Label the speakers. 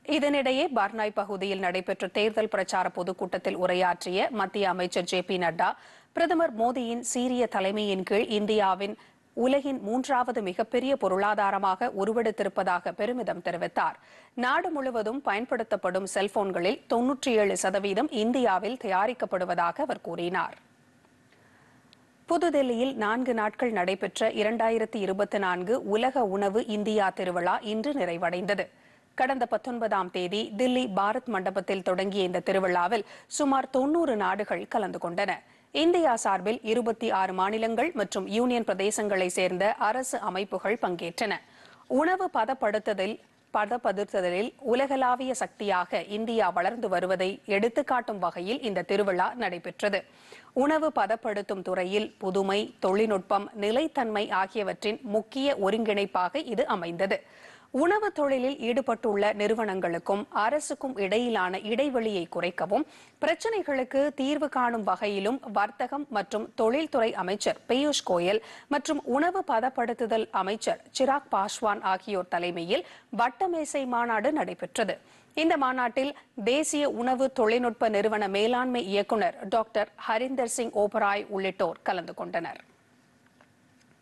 Speaker 1: இதனிடையே பர்னாய் பகுதியில் நடைபெற்ற தேர்தல் பிரச்சார பொதுக்கூட்டத்தில் உரையாற்றிய மத்திய அமைச்சர் ஜே பி நட்டா பிரதமர் மோடியின் சீரிய தலைமையின் கீழ் இந்தியாவின் உலகின் மூன்றாவது மிகப்பெரிய பொருளாதாரமாக உருவெடுத்திருப்பதாக பெருமிதம் தெரிவித்தார் நாடு முழுவதும் பயன்படுத்தப்படும் செல்போன்களில் தொன்னூற்றி ஏழு சதவீதம் இந்தியாவில் தயாரிக்கப்படுவதாக அவர் கூறினார் புதுதில்லியில் நான்கு நாட்கள் நடைபெற்ற இரண்டாயிரத்தி இருபத்தி நான்கு உலக உணவு இந்தியா திருவிழா இன்று நிறைவடைந்தது கடந்த பத்தொன்பதாம் தேதி தில்லி பாரத் மண்டபத்தில் தொடங்கிய இந்த திருவிழாவில் சுமார் தொன்னூறு நாடுகள் கலந்து கொண்டன இந்தியா சார்பில் இருபத்தி ஆறு மாநிலங்கள் மற்றும் யூனியன் பிரதேசங்களை சேர்ந்த அரசு அமைப்புகள் பங்கேற்றன உணவு பதப்படுத்துதல் பதப்படுத்துதலில் உலகளாவிய சக்தியாக இந்தியா வளர்ந்து வருவதை எடுத்துக்காட்டும் வகையில் இந்த திருவிழா நடைபெற்றது உணவு பதப்படுத்தும் துறையில் புதுமை தொழில்நுட்பம் நிலைத்தன்மை ஆகியவற்றின் முக்கிய ஒருங்கிணைப்பாக இது அமைந்தது உணவு தொழிலில் ஈடுபட்டுள்ள நிறுவனங்களுக்கும் அரசுக்கும் இடையிலான இடைவெளியை குறைக்கவும் பிரச்சினைகளுக்கு தீர்வு காணும் வகையிலும் வர்த்தகம் மற்றும் தொழில்துறை அமைச்சர் பியூஷ் கோயல் மற்றும் உணவு பதப்படுத்துதல் அமைச்சர் சிராக் பாஸ்வான் ஆகியோர் தலைமையில் வட்டமேசை மாநாடு நடைபெற்றது இந்த மாநாட்டில் தேசிய உணவு தொழில்நுட்ப நிறுவன மேலாண்மை இயக்குநர் டாக்டர் ஹரிந்தர் சிங் ஓபராய் உள்ளிட்டோர் கலந்து கொண்டனர்